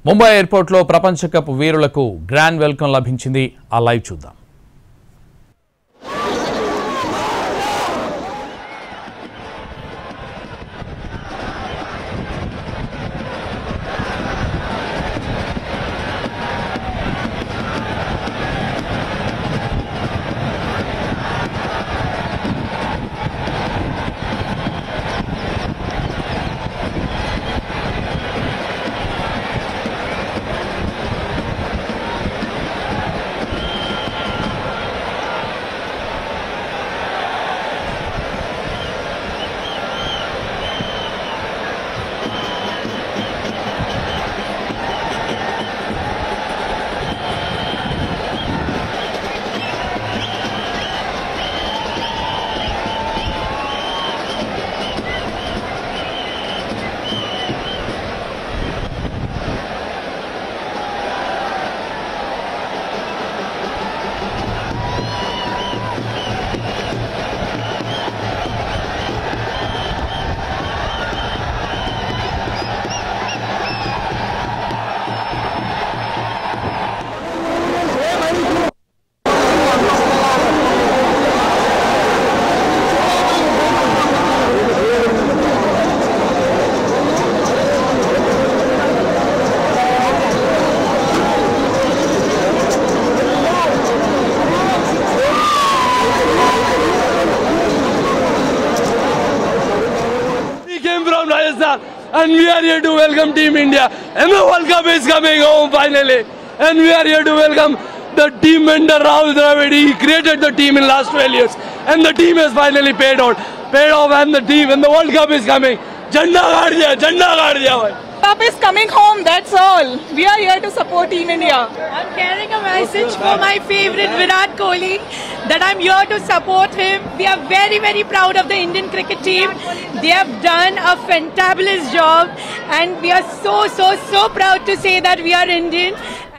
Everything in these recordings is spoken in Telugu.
ముంబై ఎయిర్పోర్ట్లో ప్రపంచ కప్ వీరులకు గ్రాండ్ వెల్కమ్ లభించింది ఆ లైవ్ చూద్దాం We came from Rajasthan and we are here to welcome Team India. And the World Cup is coming home finally. And we are here to welcome the team mentor Rahul Dravid. He created the team in last 12 years. And the team has finally paid out. Paid off and the team and the World Cup is coming. Janda gaad diya, janda gaad diya bhai. Cup is coming home, that's all. We are here to support Team India. I'm carrying a message for my favorite Virat Kohli that I'm here to support him. We are very, very proud of the Indian cricket team. They have done a fantabulous job, and we are so, so, so proud to say that we are Indian.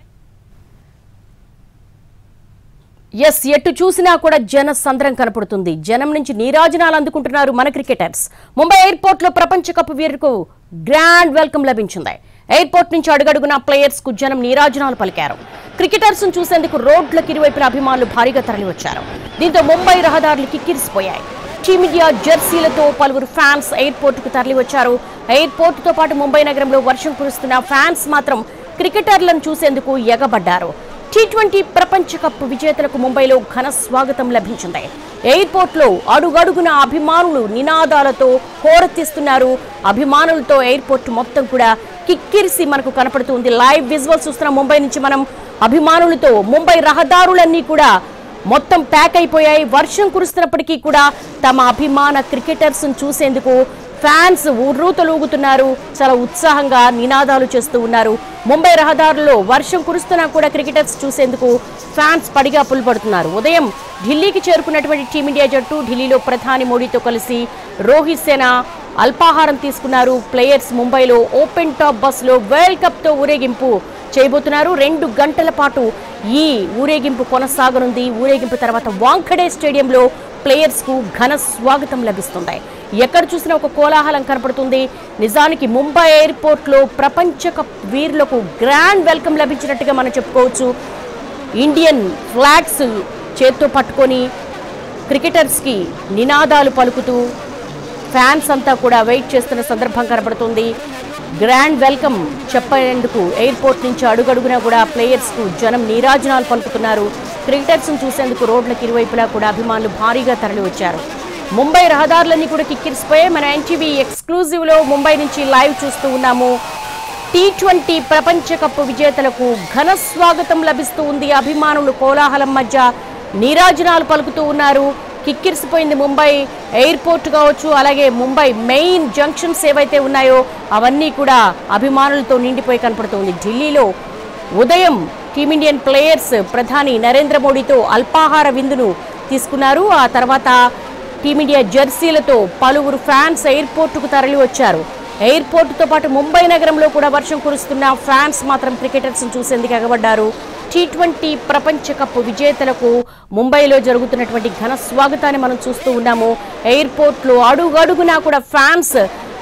Yes ఎటు చూసినా కూడా జన సంద్రం కనపడుతుంది జనం నుంచి నీరాజనాలు అందుకుంటున్నారు మన క్రికెటర్స్ ముంబై ఎయిర్పోర్ట్ లో ప్రపంచ కప్ వీరుకు గ్రాండ్ వెల్కమ్ లభించింది ఎయిర్పోర్ట్ నుంచి అడుగడుగున ప్లేయర్స్ కు జనం నీరాజనాలు పలికారు క్రికెటర్స్ ను చూసేందుకు రోడ్లకు ఇరువైపున అభిమానులు భారీగా తరలివచ్చారు దీంతో ముంబై రహదారులు కిక్కిరిసిపోయాయి టీమిండియా జెర్సీలతో పలువురు ఫ్యాన్స్ ఎయిర్పోర్ట్ కు తరలివచ్చారు ఎయిర్పోర్ట్ తో పాటు ముంబై నగరంలో వర్షం కురుస్తున్న ఫ్యాన్స్ మాత్రం క్రికెటర్లను చూసేందుకు ఎగబడ్డారు టీ ట్వంటీ ప్రపంచ కప్ విజేతలకు ముంబైలో ఘన స్వాగతం లభించింది ఎయిర్పోర్ట్ లో అడుగడుగున అభిమానులు నినాదాలతో హోరెత్తిస్తున్నారు అభిమానులతో ఎయిర్పోర్ట్ మొత్తం కూడా కిక్కిరిసి మనకు కనపడుతుంది లైవ్ విజువల్స్ చూస్తున్న ముంబై నుంచి మనం అభిమానులతో ముంబై రహదారులన్నీ కూడా మొత్తం ప్యాక్ అయిపోయాయి వర్షం కురుస్తున్నప్పటికీ కూడా తమ అభిమాన క్రికెటర్స్ చూసేందుకు ఫ్యాన్స్ ఉర్రూతలూగుతున్నారు చాలా ఉత్సాహంగా నినాదాలు చేస్తూ ఉన్నారు ముంబై రహదారుల్లో వర్షం కురుస్తున్నా కూడా క్రికెటర్స్ చూసేందుకు ఫ్యాన్స్ పడిగా పుల్పడుతున్నారు ఉదయం ఢిల్లీకి చేరుకున్నటువంటి టీమిండియా జట్టు ఢిల్లీలో ప్రధాని మోడీతో కలిసి రోహిత్ సేన అల్పాహారం తీసుకున్నారు ప్లేయర్స్ ముంబైలో ఓపెన్ టాప్ బస్సులో వరల్డ్ కప్తో ఊరేగింపు చేయబోతున్నారు రెండు గంటల పాటు ఈ ఊరేగింపు కొనసాగనుంది ఊరేగింపు తర్వాత వాంఖడే స్టేడియంలో ప్లేయర్స్ కు ఘన స్వాగతం లభిస్తుంది ఎక్కడ చూసినా ఒక కోలాహలం కనపడుతుంది నిజానికి ముంబై ఎయిర్పోర్ట్ లో ప్రపంచ కప్ వీరులకు గ్రాండ్ వెల్కమ్ లభించినట్టుగా మనం చెప్పుకోవచ్చు ఇండియన్ ఫ్లాగ్స్ చేత్తో పట్టుకొని క్రికెటర్స్ కి నినాదాలు పలుకుతూ ఫ్యాన్స్ అంతా కూడా వెయిట్ చేస్తున్న సందర్భం కనబడుతుంది గ్రాండ్ వెల్కమ్ చెప్పేందుకు ఎయిర్పోర్ట్ నుంచి అడుగడుగునా కూడా ప్లేయర్స్ కు జనం నీరాజనాలు పలుకుతున్నారు క్రికెటర్స్ చూసేందుకు రోడ్లకు ఇరువైపులా కూడా అభిమానులు భారీగా తరలి వచ్చారు ముంబై రహదారులన్నీ కూడా కిక్కిరిసిపోయాయి మన ఎన్టీవీ ఎక్స్క్లూజివ్ లో ముంబై నుంచి లైవ్ చూస్తూ ఉన్నాము టీ ట్వంటీ ప్రపంచ కప్ విజేతలకు ఘన స్వాగతం లభిస్తూ ఉంది అభిమానులు కోలాహలం మధ్య నీరాజనాలు పలుకుతూ ఉన్నారు కిక్కిరిసిపోయింది ముంబై ఎయిర్పోర్ట్ కావచ్చు అలాగే ముంబై మెయిన్ జంక్షన్స్ ఏవైతే ఉన్నాయో అవన్నీ కూడా అభిమానులతో నిండిపోయి కనపడుతుంది ఢిల్లీలో ఉదయం టీమిండియన్ ప్లేయర్స్ ప్రధాని నరేంద్ర మోడీతో అల్పాహార విందును తీసుకున్నారు ఆ తర్వాత టీమిండియా జెర్సీలతో పలువురు ఫ్యాన్స్ ఎయిర్పోర్టుకు తరలి వచ్చారు ఎయిర్పోర్టుతో పాటు ముంబై నగరంలో కూడా వర్షం కురుస్తున్న ఫ్యాన్స్ మాత్రం క్రికెటర్స్ చూసేందుకు ఎగబడ్డారు టీ ట్వంటీ ప్రపంచ కప్ విజేతలకు ముంబైలో జరుగుతున్నటువంటి ఘన స్వాగతాన్ని మనం చూస్తూ ఉన్నాము ఎయిర్పోర్ట్లో అడుగడుగునా కూడా ఫ్యాన్స్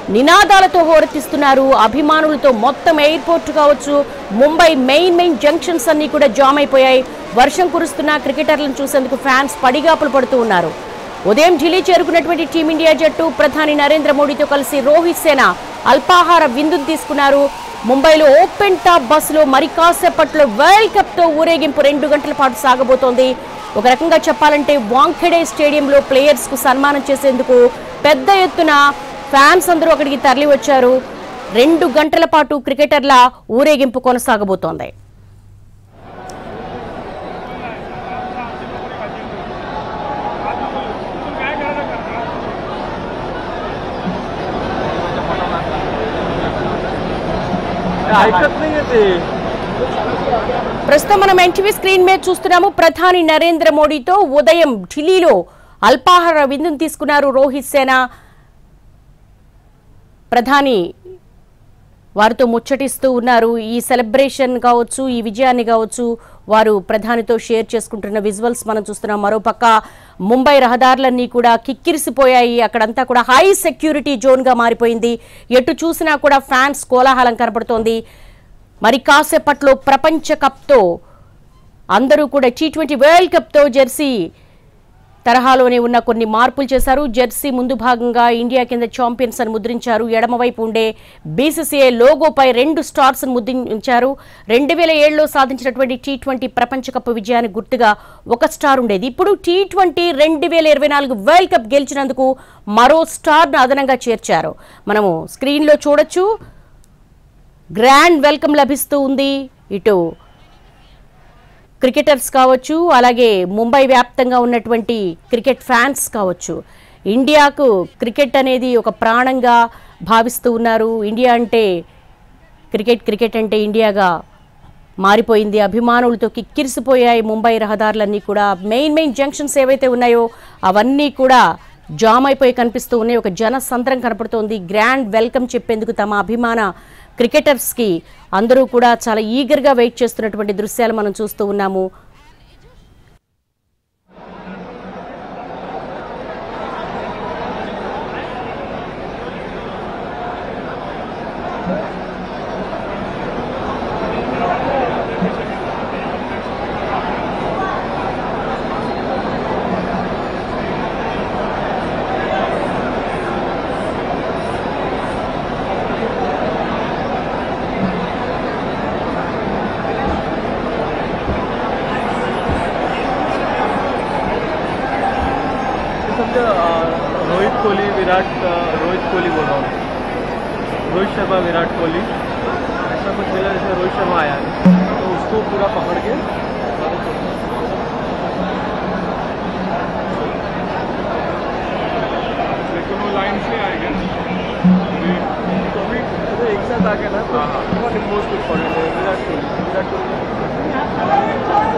నినాదాలతో హోరెత్తిస్తున్నారు అభిమానులతో మొత్తం ఎయిర్పోర్ట్ కావచ్చు ముంబై మెయిన్ మెయిన్ జంక్షన్స్ అన్ని కూడా జామ్ అయిపోయాయి వర్షం కురుస్తున్న క్రికెటర్లను చూసేందుకు ఫ్యాన్స్ పడిగాపులు పడుతూ ఉన్నారు ఉదయం ఢిల్లీ చేరుకున్నటువంటి టీమిండియా జట్టు ప్రధాని నరేంద్ర మోడీతో కలిసి రోహిత్ సేన అల్పాహార విందును తీసుకున్నారు ముంబైలో ఓపెన్ టాప్ బస్సులో మరి కాసేపట్లో వరల్డ్ కప్ తో ఊరేగింపు రెండు గంటల పాటు సాగబోతోంది ఒక రకంగా చెప్పాలంటే వాంఖెడే స్టేడియంలో ప్లేయర్స్ కు సన్మానం చేసేందుకు పెద్ద ఎత్తున ఫ్యాన్స్ అందరూ అక్కడికి తరలి వచ్చారు రెండు గంటల పాటు క్రికెటర్ల ఊరేగింపు కొనసాగబోతోంది ऐकत नाही ते ప్రస్తుతం మనం ఎన్టీవీ స్క్రీన్ మీద చూస్తున్నాము ప్రధాని నరేంద్ర మోడీతో ఉదయం ఢిల్లీలో అల్పాహార విందును తీసుకున్నారు రోహిత్ సేన ప్రధాని వారితో ముచ్చటిస్తూ ఉన్నారు ఈ సెలబ్రేషన్ కావచ్చు ఈ విజయాన్ని కావచ్చు వారు ప్రధానితో షేర్ చేసుకుంటున్న విజువల్స్ మనం చూస్తున్నాం మరోపక్క ముంబై రహదారులన్నీ కూడా కిక్కిరిసిపోయాయి అక్కడంతా కూడా హై సెక్యూరిటీ జోన్గా మారిపోయింది ఎటు చూసినా కూడా ఫ్యాన్స్ కోలాహలం కనపడుతోంది మరి కాసేపట్లో ప్రపంచ కప్తో అందరూ కూడా టీ ట్వంటీ వరల్డ్ కప్తో జెర్సీ తరహాలోనే ఉన్న కొన్ని మార్పులు చేశారు జెర్సీ ముందు భాగంగా ఇండియా కింద ఛాంపియన్స్ అని ముద్రించారు ఎడమవైపు ఉండే బీసీసీఐ లోగోపై రెండు స్టార్స్ ముద్రించారు రెండు వేల ఏడులో సాధించినటువంటి టీ ట్వంటీ ప్రపంచ కప్ విజయానికి గుర్తుగా ఒక స్టార్ ఉండేది ఇప్పుడు టీ ట్వంటీ రెండు వేల ఇరవై నాలుగు వరల్డ్ కప్ గెలిచినందుకు మరో స్టార్ను అదనంగా చేర్చారు మనము స్క్రీన్లో చూడొచ్చు గ్రాండ్ వెల్కమ్ లభిస్తూ ఉంది ఇటు క్రికెటర్స్ కావచ్చు అలాగే ముంబై వ్యాప్తంగా ఉన్నటువంటి క్రికెట్ ఫ్యాన్స్ కావచ్చు ఇండియాకు క్రికెట్ అనేది ఒక ప్రాణంగా భావిస్తూ ఉన్నారు ఇండియా అంటే క్రికెట్ క్రికెట్ అంటే ఇండియాగా మారిపోయింది అభిమానులతో కిక్కిరిసిపోయాయి ముంబై రహదారులన్నీ కూడా మెయిన్ మెయిన్ జంక్షన్స్ ఏవైతే ఉన్నాయో అవన్నీ కూడా జామ్ అయిపోయి కనిపిస్తూ ఉన్నాయి ఒక జన సంద్రం కనపడుతోంది గ్రాండ్ వెల్కమ్ చెప్పేందుకు తమ అభిమాన క్రికెటర్స్కి అందరూ కూడా చాలా ఈగర్గా వెయిట్ చేస్తున్నటువంటి దృశ్యాలు మనం చూస్తూ ఉన్నాము समझो अ, रोहित कोहली विराट अ, रोहित कोहली बोल रहा हूँ रोहित शर्मा विराट कोहली ऐसा कुछ मिला जैसे रोहित शर्मा आया है तो उसको पूरा पकड़ के दोनों लाइन से आएगा तो अभी तो एक साथ आ गया ना तो बहुत मोस्ट इम्पोर्टेंट है विराट कोहली विराट कोहली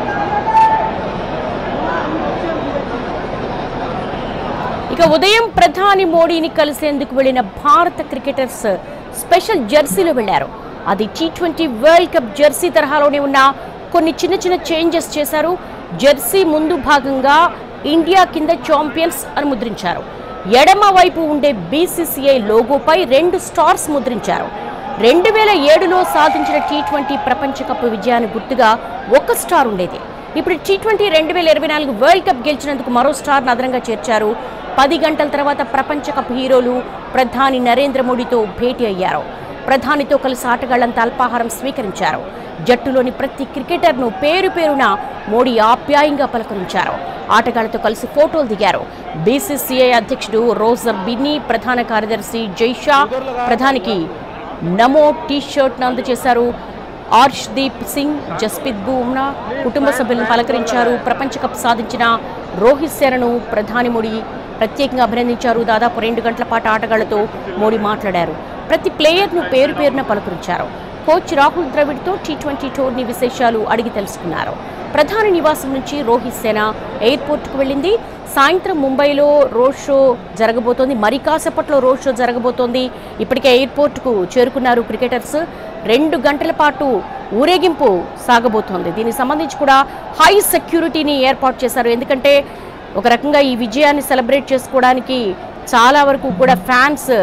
ఇక ఉదయం ప్రధాని మోడీని కలిసేందుకు వెళ్లిన భారత క్రికెటర్స్ స్పెషల్ జెర్సీలో వెళ్లారు అది T twenty world cup jersey తరహాలోనే ఉన్న కొన్ని చిన్న చిన్న చేంజెస్ చేశారు జెర్సీ ముందు భాగంగా ఇండియా కింద ఛాంపియన్స్ అని ముద్రించారు ఎడమ వైపు ఉండే బీసీసీఐ లోగోపై రెండు స్టార్స్ ముద్రించారు రెండు వేల ఏడులో సాధించిన టీ ట్వంటీ ప్రపంచ కప్ విజయానికి గుర్తుగా ఒక స్టార్ ఉండేది ఇప్పుడు టీ ట్వంటీ రెండు వేల ఇరవై నాలుగు వరల్డ్ కప్ గెలిచినందుకు మరో స్టార్ అదనంగా చేర్చారు పది గంటల తర్వాత ప్రపంచ కప్ హీరోలు ప్రధాని నరేంద్ర మోడీతో భేటీ అయ్యారు ప్రధానితో కలిసి ఆటగాళ్లంతా అల్పాహారం స్వీకరించారు జట్టులోని ప్రతి క్రికెటర్ను పేరు పేరున మోడీ ఆప్యాయంగా పలకరించారు ఆటగాళ్లతో కలిసి ఫోటోలు దిగారు బీసీసీఐ అధ్యక్షుడు రోజర్ బిన్నీ ప్రధాన కార్యదర్శి జైషా ప్రధానికి నమో టీ షర్ట్ అందజేశారు ఆర్ష్దీప్ సింగ్ జస్ప్రీత్ బూమ్రా కుటుంబ సభ్యులను పలకరించారు ప్రపంచ కప్ సాధించిన రోహిత్ శరణు ప్రధాని మోడీ ప్రత్యేకంగా అభినందించారు దాదాపు రెండు గంటల పాటు ఆటగాళ్లతో మోడీ మాట్లాడారు ప్రతి ప్లేయర్ను పేరు పేరున పలకరించారు కోచ్ రాహుల్ ద్రవిడ్తో టీ ట్వంటీ టోర్నీ విశేషాలు అడిగి తెలుసుకున్నారు ప్రధాని నివాసం నుంచి రోహిత్ సేన ఎయిర్పోర్ట్కు వెళ్ళింది సాయంత్రం ముంబైలో రోడ్ షో జరగబోతోంది మరి కాసేపట్లో రోడ్ షో జరగబోతోంది ఇప్పటికే ఎయిర్పోర్ట్కు చేరుకున్నారు క్రికెటర్స్ రెండు గంటల పాటు ఊరేగింపు సాగబోతోంది దీనికి సంబంధించి కూడా హై సెక్యూరిటీని ఏర్పాటు చేశారు ఎందుకంటే ఒక రకంగా ఈ విజయాన్ని సెలబ్రేట్ చేసుకోవడానికి చాలా వరకు కూడా ఫ్యాన్స్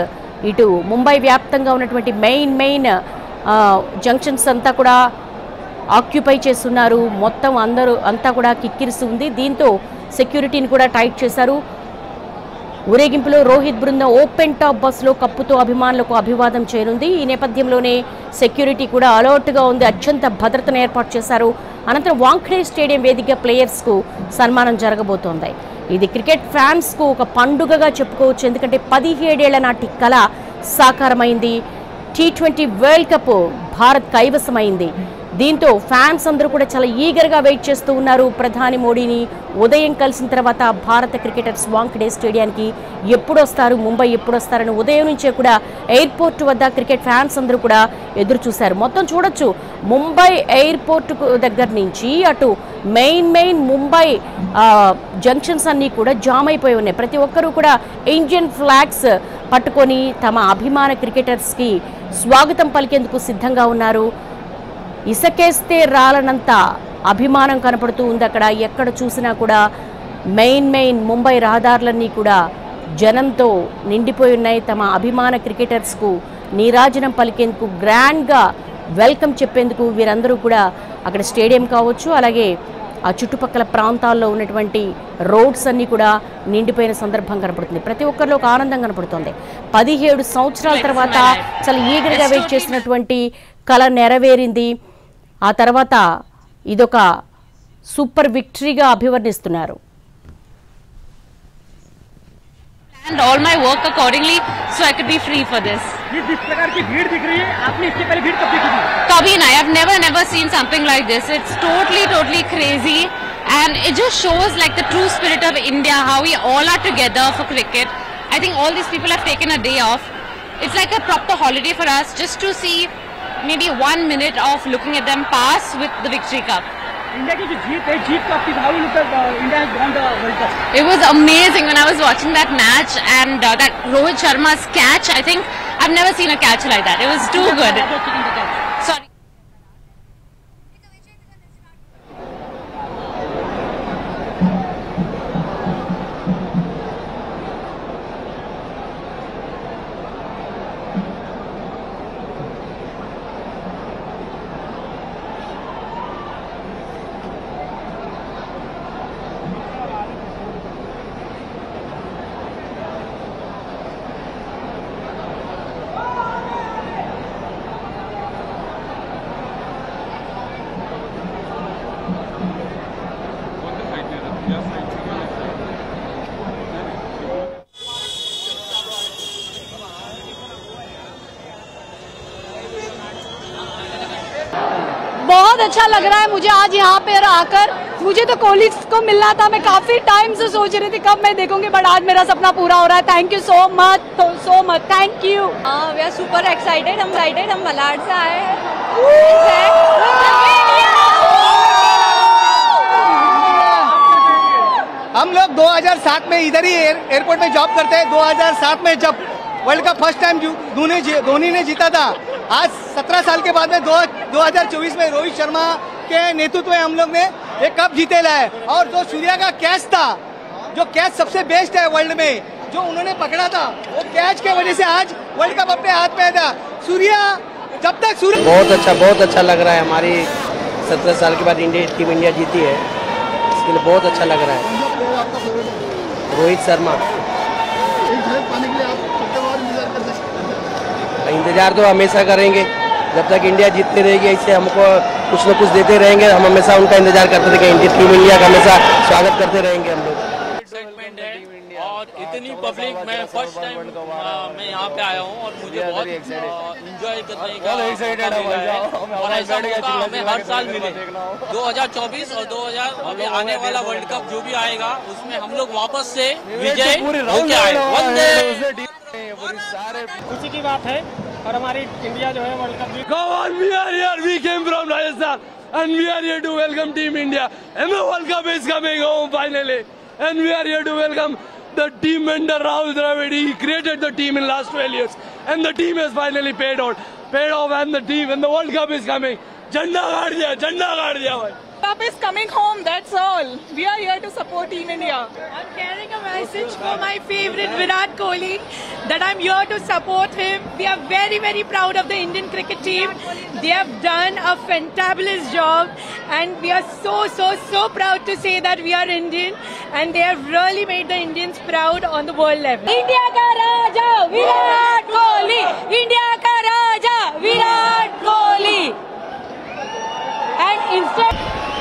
ఇటు ముంబై వ్యాప్తంగా ఉన్నటువంటి మెయిన్ మెయిన్ ఆ, జంక్షన్స్ అంతా కూడా ఆక్యుపై చేస్తున్నారు మొత్తం అందరూ అంతా కూడా కిక్కిరిసి ఉంది దీంతో సెక్యూరిటీని కూడా టైట్ చేశారు ఊరేగింపులో రోహిత్ బృందం ఓపెన్ టాప్ బస్సులో కప్పుతో అభిమానులకు అభివాదం చేయనుంది ఈ నేపథ్యంలోనే సెక్యూరిటీ కూడా అలర్ట్గా ఉంది అత్యంత భద్రతను ఏర్పాటు చేశారు అనంతరం వాంఖడే స్టేడియం వేదికగా ప్లేయర్స్కు సన్మానం జరగబోతోంది ఇది క్రికెట్ ఫ్యాన్స్కు ఒక పండుగగా చెప్పుకోవచ్చు ఎందుకంటే పదిహేడేళ్ల నాటి కళ సాకారమైంది T twenty world Cup Bharat కైవసమైంది దీంతో ఫ్యాన్స్ అందరూ కూడా చాలా ఈగర్గా వెయిట్ చేస్తూ ఉన్నారు ప్రధాని మోడీని ఉదయం కలిసిన తర్వాత భారత క్రికెటర్స్ వాంఖడే స్టేడియానికి ఎప్పుడు వస్తారు ముంబై ఎప్పుడు వస్తారని ఉదయం నుంచే కూడా ఎయిర్పోర్ట్ వద్ద క్రికెట్ ఫ్యాన్స్ అందరూ కూడా ఎదురు చూశారు మొత్తం చూడొచ్చు ముంబై ఎయిర్పోర్ట్ దగ్గర నుంచి అటు మెయిన్ మెయిన్ ముంబై ఆ, జంక్షన్స్ అన్నీ కూడా జామ్ అయిపోయి ఉన్నాయి ప్రతి ఒక్కరూ కూడా ఇండియన్ ఫ్లాగ్స్ పట్టుకొని తమ అభిమాన క్రికెటర్స్కి స్వాగతం పలికేందుకు సిద్ధంగా ఉన్నారు ఇసకేస్తే రాలనంత అభిమానం కనపడుతూ ఉంది అక్కడ ఎక్కడ చూసినా కూడా మెయిన్ మెయిన్ ముంబై రహదారులన్నీ కూడా జనంతో నిండిపోయి ఉన్నాయి తమ అభిమాన క్రికెటర్స్కు నీరాజనం పలికేందుకు గ్రాండ్గా వెల్కమ్ చెప్పేందుకు వీరందరూ కూడా అక్కడ స్టేడియం కావచ్చు అలాగే ఆ చుట్టుపక్కల ప్రాంతాల్లో ఉన్నటువంటి రోడ్స్ అన్నీ కూడా నిండిపోయిన సందర్భం కనపడుతుంది ప్రతి ఒక్కరిలో ఒక ఆనందం కనపడుతుంది పదిహేడు సంవత్సరాల తర్వాత చాలా ఈగర్గా వెయిట్ చేసినటువంటి కళ నెరవేరింది ఆ తర్వాత ఇదొక సూపర్ విక్టరీగా అభివర్ణిస్తున్నారు and all my work accordingly so I could be free for this. जिस प्रकार की भीड़ दिख रही है आपने इससे पहले भीड़ कब देखी थी Kabhi nahi, I've never never seen something like this. It's totally totally crazy and it just shows like the true spirit of India, how we all are together for cricket. I think all these people have taken a day off. It's like a proper holiday for us just to see maybe one minute of looking at them pass with the victory cup. India की जो जीत है जीत कब थी how look India has won the World Cup It was amazing when I was watching that match and uh, that Rohit Sharma's catch. I think I've never seen a catch like that. It was too good. Sorry. बहुत अच्छा लग रहा है मुझे आज यहाँ पे आकर मुझे तो कोहली को मिलना था मैं काफी टाइम से सोच रही थी कब मैं देखूंगी बट आज मेरा सपना पूरा हो रहा है thank you so much so much thank you we are super excited हम एक्साइटेड हम मलाड से आए हम लोग 2007 में इधर ही एयर, एयरपोर्ट में जॉब करते हैं 2007 में जब World Cup first time Dhoni ji- Dhoni ने जीता था आज 17 साल के बाद में दो 2024 में रोहित शर्मा के नेतृत्व में हम लोग ने एक कप जीते लाए और जो सूर्या का कैच था जो कैच सबसे बेस्ट है वर्ल्ड में जो उन्होंने पकड़ा था वो कैच के वजह से आज वर्ल्ड कप अपने हाथ में था सूर्या जब तक सूर्य बहुत अच्छा बहुत अच्छा लग रहा है हमारी सत्रह साल के बाद इंडिया टीम इंडिया जीती है इसके लिए बहुत अच्छा लग रहा है रोहित शर्मा इंतजार तो हमेशा करेंगे जब तक इंडिया जीतती रहेगी ऐसे हमको कुछ न कुछ देते रहेंगे हम हमेशा उनका इंतजार करते रहेंगे इंडिया टीम इंडिया का हमेशा स्वागत करते रहेंगे हम लोग एक्साइटमेंट है और इतनी पब्लिक मैं फर्स्ट टाइम मैं यहाँ पे आया हूँ और मुझे बहुत इंजॉय करने का मौका मिला है और ऐसा मौका हमें हर साल मिले 2024 और 2000 अभी आने वाला वर्ल्ड कप जो भी आएगा उसमें हम लोग वापस से विजय होके आए वंदे खुशी की बात है और हमारी इंडिया जो है वर्ल्ड कप जीत Come on, we are here. We came from Rajasthan and we are here to welcome Team India. And the World Cup is coming home finally. And we are here to welcome the team under Rahul Dravid. He created the team in last 12 years. And the team has finally paid out. Paid off and the team and the World Cup is coming. झंडा गाड़ दिया झंडा गाड़ दिया भाई Cup is coming home, that's all. We are here to support Team India. I'm carrying a message for my favorite Virat Kohli that I'm here to support him. We are very, very proud of the Indian cricket team. They have done a fantabulous job and we are so, so, so proud to say that we are Indian and they have really made the Indians proud on the world level. India ka Raja Virat Kohli! India ka Raja Virat Kohli! And instead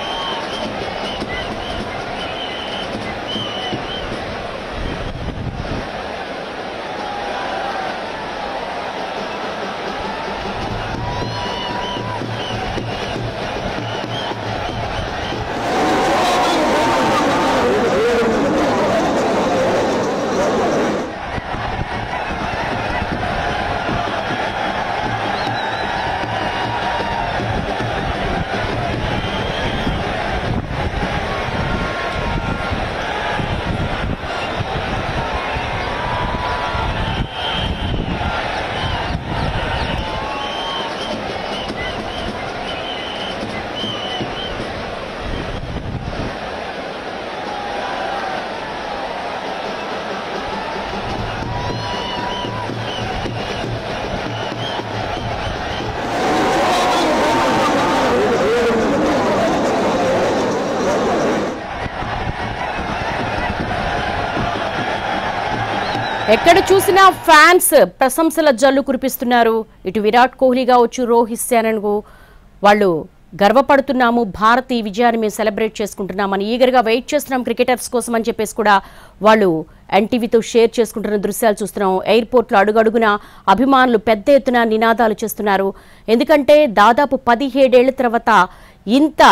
ఎక్కడ చూసినా ఫ్యాన్స్ ప్రశంసల జల్లు కురిపిస్తున్నారు ఇటు విరాట్ కోహ్లీ కావచ్చు రోహిత్ శర్మకు వాళ్ళు గర్వపడుతున్నాము భారత్ ఈ విజయాన్ని మేము సెలబ్రేట్ చేసుకుంటున్నామని ఈగర్గా వెయిట్ చేస్తున్నాం క్రికెటర్స్ కోసం అని చెప్పేసి కూడా వాళ్ళు ఎన్టీవీతో షేర్ చేసుకుంటున్న దృశ్యాలు చూస్తున్నాం ఎయిర్పోర్ట్లో అడుగడుగున అభిమానులు పెద్ద ఎత్తున నినాదాలు చేస్తున్నారు ఎందుకంటే దాదాపు పదిహేడేళ్ల తర్వాత ఇంత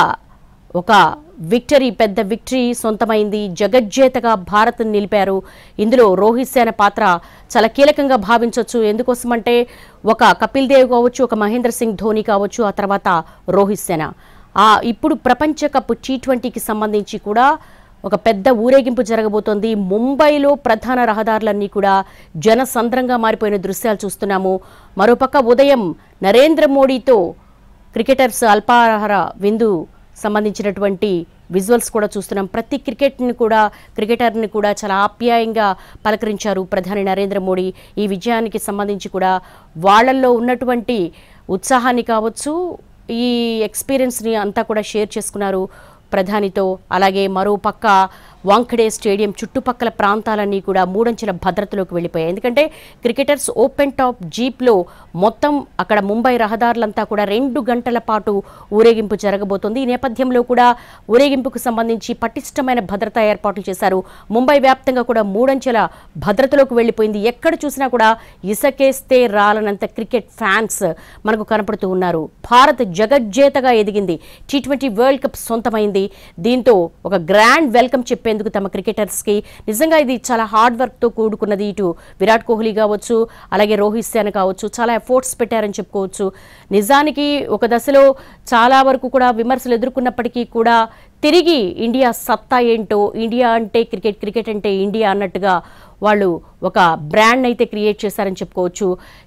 ఒక విక్టరీ పెద్ద విక్టరీ సొంతమైంది జగజ్జేతగా భారత్ నిలిపారు ఇందులో రోహిత్ సేన పాత్ర చాలా కీలకంగా భావించవచ్చు ఎందుకోసమంటే ఒక కపిల్ దేవ్ కావచ్చు ఒక మహేంద్ర సింగ్ ధోని కావచ్చు ఆ తర్వాత రోహిత్ సేన ఆ ఇప్పుడు ప్రపంచ కప్ టీ ట్వంటీకి సంబంధించి కూడా ఒక పెద్ద ఊరేగింపు జరగబోతోంది ముంబైలో ప్రధాన రహదారులన్నీ కూడా జనసంద్రంగా మారిపోయిన దృశ్యాలు చూస్తున్నాము మరోపక్క ఉదయం నరేంద్ర మోడీతో క్రికెటర్స్ అల్పాహార విందు సంబంధించినటువంటి విజువల్స్ కూడా చూస్తున్నాం ప్రతి క్రికెట్ని కూడా క్రికెటర్ని కూడా చాలా ఆప్యాయంగా పలకరించారు ప్రధాని నరేంద్ర మోడీ ఈ విజయానికి సంబంధించి కూడా వాళ్ళల్లో ఉన్నటువంటి ఉత్సాహాన్ని కావచ్చు ఈ ఎక్స్పీరియన్స్ని అంతా కూడా షేర్ చేసుకున్నారు ప్రధానితో అలాగే మరో పక్క వాంఖడే స్టేడియం చుట్టుపక్కల ప్రాంతాలన్నీ కూడా మూడంచెల భద్రతలోకి వెళ్ళిపోయాయి ఎందుకంటే క్రికెటర్స్ ఓపెన్ టాప్ జీప్లో మొత్తం అక్కడ ముంబై రహదారులంతా కూడా రెండు గంటల పాటు ఊరేగింపు జరగబోతోంది ఈ నేపథ్యంలో కూడా ఊరేగింపుకు సంబంధించి పటిష్టమైన భద్రతా ఏర్పాట్లు చేశారు ముంబై వ్యాప్తంగా కూడా మూడంచెల భద్రతలోకి వెళ్ళిపోయింది ఎక్కడ చూసినా కూడా ఇసకేస్తే రాలనంత క్రికెట్ ఫ్యాన్స్ మనకు కనపడుతూ ఉన్నారు భారత్ జగజ్జేతగా ఎదిగింది టీ ట్వంటీ వరల్డ్ కప్ సొంతమైంది దీంతో ఒక గ్రాండ్ వెల్కమ్ చెప్పేందుకు తమ క్రికెటర్స్కి నిజంగా ఇది చాలా హార్డ్ వర్క్తో కూడుకున్నది ఇటు విరాట్ కోహ్లీ కావచ్చు అలాగే రోహిత్ సేన కావచ్చు చాలా ఎఫోర్ట్స్ పెట్టారని చెప్పుకోవచ్చు నిజానికి ఒక దశలో చాలా వరకు కూడా విమర్శలు ఎదుర్కొన్నప్పటికీ కూడా తిరిగి ఇండియా సత్తా ఏంటో ఇండియా అంటే క్రికెట్ క్రికెట్ అంటే ఇండియా అన్నట్టుగా వాళ్ళు ఒక బ్రాండ్ అయితే క్రియేట్ చేశారని చెప్పుకోవచ్చు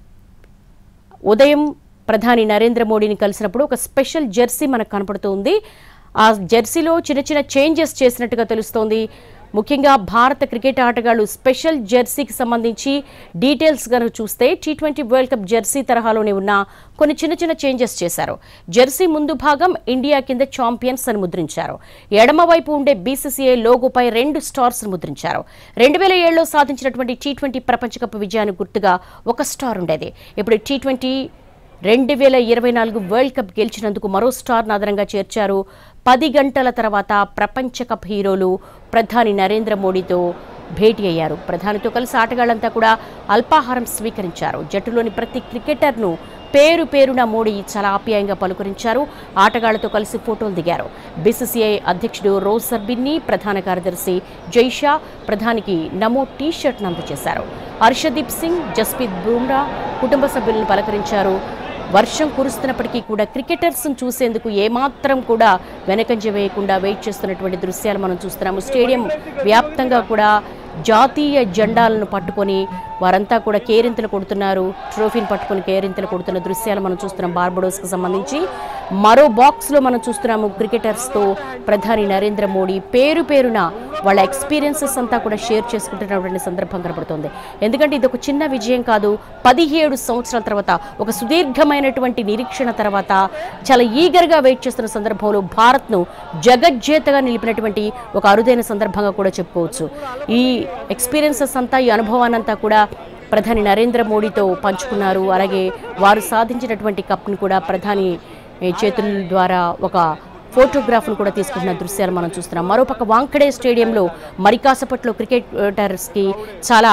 ఉదయం ప్రధాని నరేంద్ర మోడీని కలిసినప్పుడు ఒక స్పెషల్ జెర్సీ మనకు కనపడుతుంది ఆ జెర్సీలో చిన్న చిన్న చేంజెస్ చేసినట్టుగా తెలుస్తోంది ముఖ్యంగా భారత క్రికెట్ ఆటగాళ్లు స్పెషల్ జెర్సీకి సంబంధించి డీటెయిల్స్ కనుక చూస్తే T twenty world cup jersey తరహాలోనే ఉన్న కొన్ని చిన్న చిన్న చేంజెస్ చేశారు జెర్సీ ముందు భాగం ఇండియా కింద ఛాంపియన్స్ అని ముద్రించారు ఎడమ వైపు ఉండే బీసీసీఐ లోగోపై రెండు స్టార్స్ ముద్రించారు రెండు వేల ఏడులో సాధించినటువంటి టీ ట్వంటీ ప్రపంచ కప్ విజయానికి గుర్తుగా ఒక స్టార్ ఉండేది ఇప్పుడు టీ ట్వంటీ రెండు వేల ఇరవై నాలుగు వరల్డ్ కప్ గెలిచినందుకు మరో స్టార్ అదనంగా చేర్చారు పది గంటల తర్వాత ప్రపంచ కప్ హీరోలు ప్రధాని నరేంద్ర మోడీతో భేటీ అయ్యారు ప్రధానితో కలిసి ఆటగాళ్లంతా కూడా అల్పాహారం స్వీకరించారు జట్టులోని ప్రతి క్రికెటర్ను పేరు పేరున మోడీ చాలా ఆప్యాయంగా పలుకరించారు ఆటగాళ్లతో కలిసి ఫోటోలు దిగారు బీసీసీఐ అధ్యక్షుడు రోజ్ సర్బిన్ని ప్రధాన కార్యదర్శి జైషా ప్రధానికి నమో టీ షర్ట్ను అందజేశారు హర్షదీప్ సింగ్ జస్ప్రీత్ బుమ్రా కుటుంబ సభ్యులను పలకరించారు వర్షం కురుస్తున్నప్పటికీ కూడా క్రికెటర్స్ను చూసేందుకు ఏమాత్రం కూడా వెనకంజ వేయకుండా వెయిట్ చేస్తున్నటువంటి దృశ్యాలు మనం చూస్తున్నాము స్టేడియం వ్యాప్తంగా కూడా జాతీయ జెండాలను పట్టుకొని వారంతా కూడా కేరింతలు కొడుతున్నారు ట్రోఫీని పట్టుకొని కేరింతలు కొడుతున్న దృశ్యాలు మనం చూస్తున్నాం బార్బడోస్కి సంబంధించి మరో బాక్స్లో మనం చూస్తున్నాము క్రికెటర్స్తో ప్రధాని నరేంద్ర మోడీ పేరు పేరున వాళ్ళ ఎక్స్పీరియన్సెస్ అంతా కూడా షేర్ చేసుకుంటున్నటువంటి సందర్భం కనబడుతుంది ఎందుకంటే ఇది ఒక చిన్న విజయం కాదు పదిహేడు సంవత్సరాల తర్వాత ఒక సుదీర్ఘమైనటువంటి నిరీక్షణ తర్వాత చాలా ఈగర్గా వెయిట్ చేస్తున్న సందర్భంలో భారత్ను జగజ్జేతగా నిలిపినటువంటి ఒక అరుదైన సందర్భంగా కూడా చెప్పుకోవచ్చు ఈ ఎక్స్పీరియన్సెస్ అంతా ఈ అనుభవాన్ని అంతా కూడా ప్రధాని నరేంద్ర మోడీతో పంచుకున్నారు అలాగే వారు సాధించినటువంటి కప్ను కూడా ప్రధాని ఏ, చేతుల ద్వారా ఒక ఫోటోగ్రాఫ్ను కూడా తీసుకుంటున్న దృశ్యాలు మనం చూస్తున్నాం మరోపక్క వాంఖడే స్టేడియంలో మరికాసపట్లో క్రికెటర్స్కి చాలా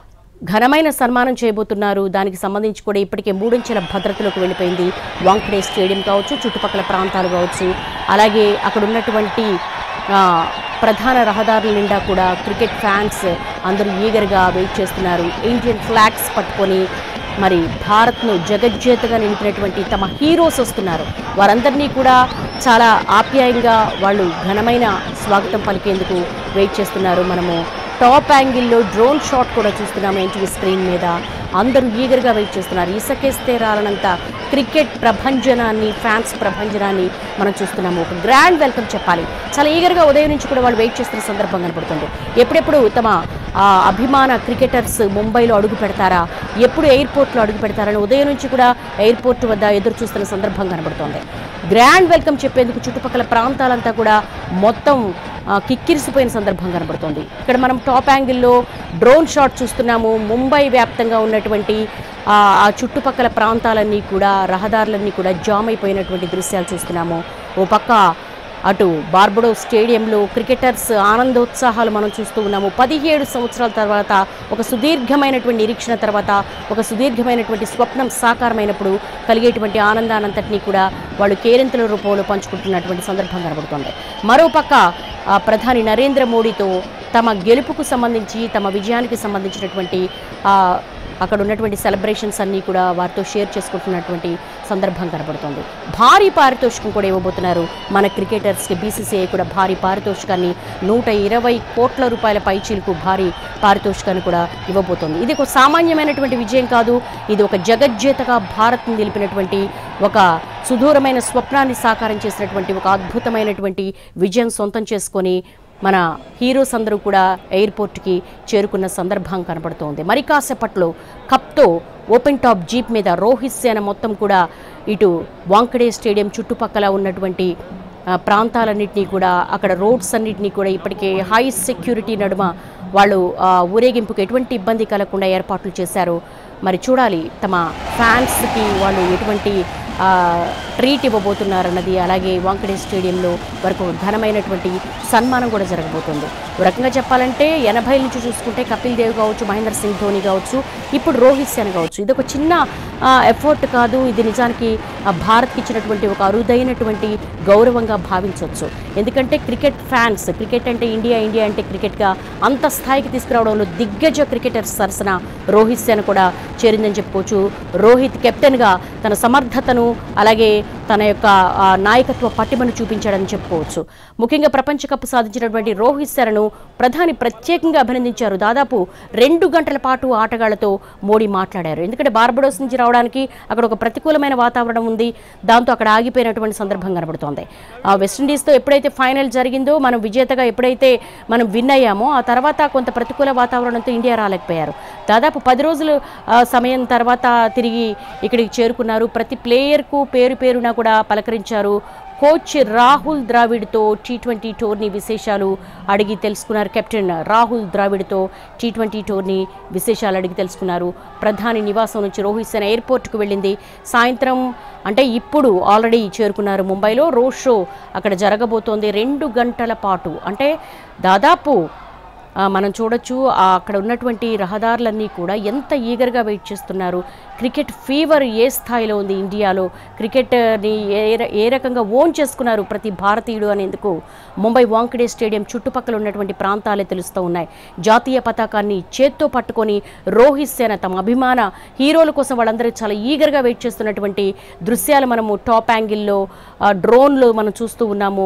ఘనమైన సన్మానం చేయబోతున్నారు దానికి సంబంధించి కూడా ఇప్పటికే మూడంచెల భద్రతలోకి వెళ్ళిపోయింది వాంఖడే స్టేడియం కావచ్చు చుట్టుపక్కల ప్రాంతాలు కావచ్చు అలాగే అక్కడ ఉన్నటువంటి ఆ, ప్రధాన రహదారుల నిండా కూడా క్రికెట్ ఫ్యాన్స్ అందరూ ఈగర్గా వెయిట్ చేస్తున్నారు ఇండియన్ ఫ్లాగ్స్ పట్టుకొని మరి భారత్ను జగజ్జేతగా నిలిపినటువంటి తమ హీరోస్ వస్తున్నారు వారందరినీ కూడా చాలా ఆప్యాయంగా వాళ్ళు ఘనమైన స్వాగతం పలికేందుకు వెయిట్ చేస్తున్నారు మనము టాప్ యాంగిల్లో డ్రోన్ షాట్ కూడా చూస్తున్నాము ఎన్టీవీ స్క్రీన్ మీద అందరూ ఈగర్గా వెయిట్ చేస్తున్నారు ఇసకేస్తే రాలనంత క్రికెట్ ప్రభంజనాన్ని ఫ్యాన్స్ ప్రభంజనాన్ని మనం చూస్తున్నాము ఒక గ్రాండ్ వెల్కమ్ చెప్పాలి చాలా ఈగర్గా ఉదయం నుంచి కూడా వాళ్ళు వెయిట్ చేస్తున్న సందర్భం కనపడుతుంది ఎప్పుడెప్పుడు తమ ఆ, అభిమాన క్రికెటర్స్ ముంబైలో అడుగు పెడతారా ఎప్పుడు ఎయిర్పోర్ట్లో అడుగు పెడతారని ఉదయం నుంచి కూడా ఎయిర్పోర్ట్ వద్ద ఎదురు చూస్తున్న సందర్భం కనబడుతోంది గ్రాండ్ వెల్కమ్ చెప్పేందుకు చుట్టుపక్కల ప్రాంతాలంతా కూడా మొత్తం ఆ, కిక్కిరిసిపోయిన సందర్భం కనబడుతోంది ఇక్కడ మనం టాప్ యాంగిల్లో డ్రోన్ షాట్ చూస్తున్నాము ముంబై వ్యాప్తంగా ఉన్నటువంటి ఆ ఆ చుట్టుపక్కల ప్రాంతాలన్నీ కూడా రహదారులన్నీ కూడా జామ్ అయిపోయినటువంటి దృశ్యాలు చూస్తున్నాము ఓ పక్క అటు బార్బడో స్టేడియంలో క్రికెటర్స్ ఆనందోత్సాహాలు మనం చూస్తూ ఉన్నాము పదిహేడు సంవత్సరాల తర్వాత ఒక సుదీర్ఘమైనటువంటి నిరీక్షణ తర్వాత ఒక సుదీర్ఘమైనటువంటి స్వప్నం సాకారమైనప్పుడు కలిగేటువంటి ఆనందానంతటినీ కూడా వాళ్ళు కేరింతల రూపంలో పంచుకుంటున్నటువంటి సందర్భం కనబడుతోంది మరోపక్క ఆ, ప్రధాని నరేంద్ర మోడీతో తమ గెలుపుకు సంబంధించి తమ విజయానికి సంబంధించినటువంటి ఆ, అక్కడ ఉన్నటువంటి సెలబ్రేషన్స్ అన్నీ కూడా వారితో షేర్ చేసుకుంటున్నటువంటి సందర్భం కనబడుతోంది భారీ పారితోషికం కూడా ఇవ్వబోతున్నారు మన క్రికెటర్స్కి బీసీసీఐ కూడా భారీ పారితోషికాన్ని నూట ఇరవై కోట్ల రూపాయల పైచీలకు భారీ పారితోషికాన్ని కూడా ఇవ్వబోతోంది ఇది ఒక సామాన్యమైనటువంటి విజయం కాదు ఇది ఒక జగజ్జేతగా భారత్ని నిలిపినటువంటి ఒక సుదూరమైన స్వప్నాన్ని సాకారం చేసినటువంటి ఒక అద్భుతమైనటువంటి విజయం సొంతం చేసుకొని మన హీరోస్ అందరూ కూడా ఎయిర్పోర్ట్కి చేరుకున్న సందర్భం కనబడుతోంది మరి కాసేపట్లో కప్తో ఓపెన్ టాప్ జీప్ మీద రోహిత్ సేన మొత్తం కూడా ఇటు వాంకడే స్టేడియం చుట్టుపక్కల ఉన్నటువంటి ఆ, ప్రాంతాలన్నింటినీ కూడా అక్కడ రోడ్స్ అన్నింటినీ కూడా ఇప్పటికే హై సెక్యూరిటీ నడుమ వాళ్ళు ఆ, ఊరేగింపుకు ఎటువంటి ఇబ్బంది కలగకుండా ఏర్పాట్లు చేశారు మరి చూడాలి తమ ఫ్యాన్స్కి వాళ్ళు ఎటువంటి ఆ, ట్రీట్ ఇవ్వబోతున్నారన్నది అలాగే వాంకడే స్టేడియంలో వరకు ఘనమైనటువంటి సన్మానం కూడా జరగబోతుంది ఒక రకంగా చెప్పాలంటే ఎనభై నుంచి చూసుకుంటే కపిల్ దేవ్ కావచ్చు మహేంద్ర సింగ్ ధోని కావచ్చు ఇప్పుడు రోహిత్ సేన కావచ్చు ఇది ఒక చిన్న ఎఫర్ట్ కాదు ఇది నిజానికి ఆ, భారత్కి ఇచ్చినటువంటి ఒక అరుదైనటువంటి గౌరవంగా భావించవచ్చు ఎందుకంటే క్రికెట్ ఫ్యాన్స్ క్రికెట్ అంటే ఇండియా ఇండియా అంటే క్రికెట్గా అంత స్థాయికి తీసుకురావడంలో దిగ్గజ క్రికెటర్స్ సరసన రోహిత్ సేన కూడా చేరిందని చెప్పుకోవచ్చు రోహిత్ కెప్టెన్గా తన సమర్థతను అలాగే తన యొక్క ఆ, నాయకత్వ పటిమను చూపించాడని చెప్పుకోవచ్చు ముఖ్యంగా ప్రపంచ కప్ సాధించినటువంటి రోహిత్ శరణు ప్రధాని ప్రత్యేకంగా అభినందించారు దాదాపు రెండు గంటల పాటు ఆటగాళ్లతో మోడీ మాట్లాడారు ఎందుకంటే బార్బడోస్ నుంచి రావడానికి అక్కడ ఒక ప్రతికూలమైన వాతావరణం ఉంది దాంతో అక్కడ ఆగిపోయినటువంటి సందర్భం కనబడుతోంది ఆ వెస్టిండీస్తో ఎప్పుడైతే ఫైనల్ జరిగిందో మనం విజేతగా ఎప్పుడైతే మనం విన్ అయ్యామో ఆ తర్వాత కొంత ప్రతికూల వాతావరణంతో ఇండియా రాలేకపోయారు దాదాపు పది రోజులు ఆ, సమయం తర్వాత తిరిగి ఇక్కడికి చేరుకున్నారు ప్రతి ప్లేయర్కు పేరు పేరున కూడా పలకరించారు కోచ్ రాహుల్ ద్రావిడ్తో టీ ట్వంటీ టోర్నీ విశేషాలు అడిగి తెలుసుకున్నారు కెప్టెన్ రాహుల్ ద్రావిడ్తో టీ ట్వంటీ టోర్నీ విశేషాలు అడిగి తెలుసుకున్నారు ప్రధాని నివాసం నుంచి రోహిత్ సేన ఎయిర్పోర్ట్కు వెళ్ళింది సాయంత్రం అంటే ఇప్పుడు ఆల్రెడీ చేరుకున్నారు ముంబైలో రోడ్ షో అక్కడ జరగబోతోంది రెండు గంటల పాటు అంటే దాదాపు ఆ, మనం చూడొచ్చు ఆ అక్కడ ఉన్నటువంటి రహదారులన్నీ కూడా ఎంత ఈగర్గా వెయిట్ చేస్తున్నారు క్రికెట్ ఫీవర్ ఏ స్థాయిలో ఉంది ఇండియాలో క్రికెట్ని ఏ ర- ఏ రకంగా ఓన్ చేసుకున్నారు ప్రతి భారతీయుడు అనేందుకు ముంబై వాంకడే స్టేడియం చుట్టుపక్కల ఉన్నటువంటి ప్రాంతాలే తెలుస్తూ ఉన్నాయి జాతీయ పతాకాన్ని చేత్తో పట్టుకొని రోహిత్ సేన తమ అభిమాన హీరోల కోసం వాళ్ళందరూ చాలా ఈగర్గా వెయిట్ చేస్తున్నటువంటి దృశ్యాలు మనము టాప్ యాంగిల్లో ఆ, డ్రోన్లు మనం చూస్తూ ఉన్నాము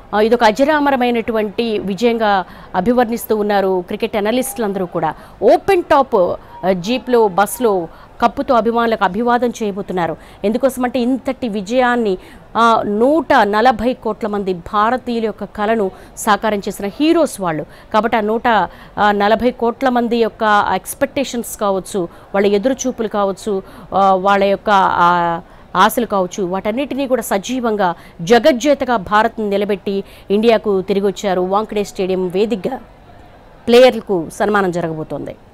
ఆ, ఇదొక అజరామరమైనటువంటి విజయంగా అభివర్ణిస్తూ ఉన్నారు క్రికెట్ అనలిస్టులు అందరూ కూడా ఓపెన్ టాప్ ఆ, జీప్లో బస్లో కప్పుతో అభిమానులకు అభివాదం చేయబోతున్నారు ఎందుకోసమంటే ఇంతటి విజయాన్ని ఆ, నూట నలభై కోట్ల మంది భారతీయుల యొక్క కళను సాకారం చేసిన హీరోస్ వాళ్ళు కాబట్టి ఆ నూట ఆ, నలభై కోట్ల మంది యొక్క ఎక్స్పెక్టేషన్స్ కావచ్చు వాళ్ళ ఎదురు చూపులు కావచ్చు ఆ, వాళ్ళ యొక్క ఆ, ఆశలు కావచ్చు వాటన్నిటినీ కూడా సజీవంగా జగజ్జేతగా భారత్ నిలబెట్టి ఇండియాకు తిరిగి వచ్చారు వాంకడే స్టేడియం వేదికగా ప్లేయర్లకు సన్మానం జరగబోతోంది